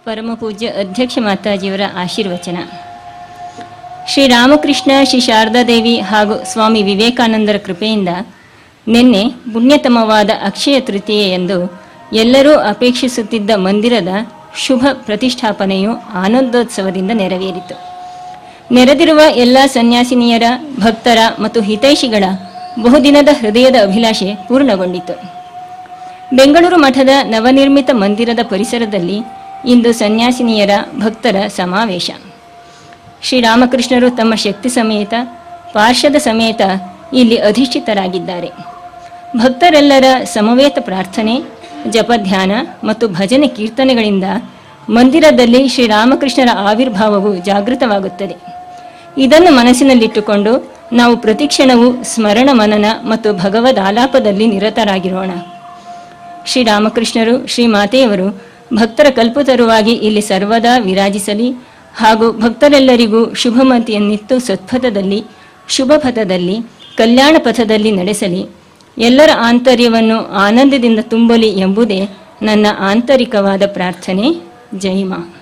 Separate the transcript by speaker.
Speaker 1: ಪರಮಪೂಜ್ಯ ಅಧ್ಯಕ್ಷ ಮಾತಾಜಿಯವರ ಆಶೀರ್ವಚನ ಶ್ರೀರಾಮಕೃಷ್ಣ ಶ್ರೀ ಶಾರದಾದೇವಿ ಹಾಗೂ ಸ್ವಾಮಿ ವಿವೇಕಾನಂದರ ಕೃಪೆಯಿಂದ ನಿನ್ನೆ ಪುಣ್ಯತಮವಾದ ಅಕ್ಷಯ ತೃತೀಯೆಯಂದು ಎಲ್ಲರೂ ಅಪೇಕ್ಷಿಸುತ್ತಿದ್ದ ಮಂದಿರದ ಶುಭ ಪ್ರತಿಷ್ಠಾಪನೆಯು ಆನಂದೋತ್ಸವದಿಂದ ನೆರವೇರಿತು ನೆರೆದಿರುವ ಎಲ್ಲ ಸನ್ಯಾಸಿನಿಯರ ಭಕ್ತರ ಮತ್ತು ಹಿತೈಷಿಗಳ ಬಹುದಿನದ ಹೃದಯದ ಅಭಿಲಾಷೆ ಪೂರ್ಣಗೊಂಡಿತು ಬೆಂಗಳೂರು ಮಠದ ನವನಿರ್ಮಿತ ಮಂದಿರದ ಪರಿಸರದಲ್ಲಿ ಇಂದು ಸನ್ಯಾಸಿನಿಯರ ಭಕ್ತರ ಸಮಾವೇಶ ಶ್ರೀರಾಮಕೃಷ್ಣರು ತಮ್ಮ ಶಕ್ತಿ ಸಮೇತ ಪಾರ್ಶ್ವದ ಸಮೇತ ಇಲ್ಲಿ ಅಧಿಷ್ಠಿತರಾಗಿದ್ದಾರೆ ಭಕ್ತರೆಲ್ಲರ ಸಮವೇತ ಪ್ರಾರ್ಥನೆ ಜಪಧ್ಯಾನ ಮತ್ತು ಭಜನೆ ಕೀರ್ತನೆಗಳಿಂದ ಮಂದಿರದಲ್ಲಿ ಶ್ರೀರಾಮಕೃಷ್ಣರ ಆವಿರ್ಭಾವವು ಜಾಗೃತವಾಗುತ್ತದೆ ಇದನ್ನು ಮನಸ್ಸಿನಲ್ಲಿಟ್ಟುಕೊಂಡು ನಾವು ಪ್ರತಿಕ್ಷಣವೂ ಸ್ಮರಣ ಮನನ ಮತ್ತು ಭಗವದ್ ಆಲಾಪದಲ್ಲಿ ನಿರತರಾಗಿರೋಣ ಶ್ರೀರಾಮಕೃಷ್ಣರು ಶ್ರೀಮಾತೆಯವರು ಭಕ್ತರ ಕಲ್ಪತರುವಾಗಿ ಇಲ್ಲಿ ಸರ್ವದಾ ವಿರಾಜಿಸಲಿ ಹಾಗೂ ಭಕ್ತರೆಲ್ಲರಿಗೂ ಶುಭಮತಿಯನ್ನಿತ್ತು ಸತ್ಪಥದಲ್ಲಿ ಶುಭ ಪಥದಲ್ಲಿ ಕಲ್ಯಾಣ ಪಥದಲ್ಲಿ ನಡೆಸಲಿ ಎಲ್ಲರ ಆಂತರ್ಯವನ್ನು ಆನಂದದಿಂದ ತುಂಬಲಿ ಎಂಬುದೇ ನನ್ನ ಆಂತರಿಕವಾದ ಪ್ರಾರ್ಥನೆ ಜೈ ಮಾ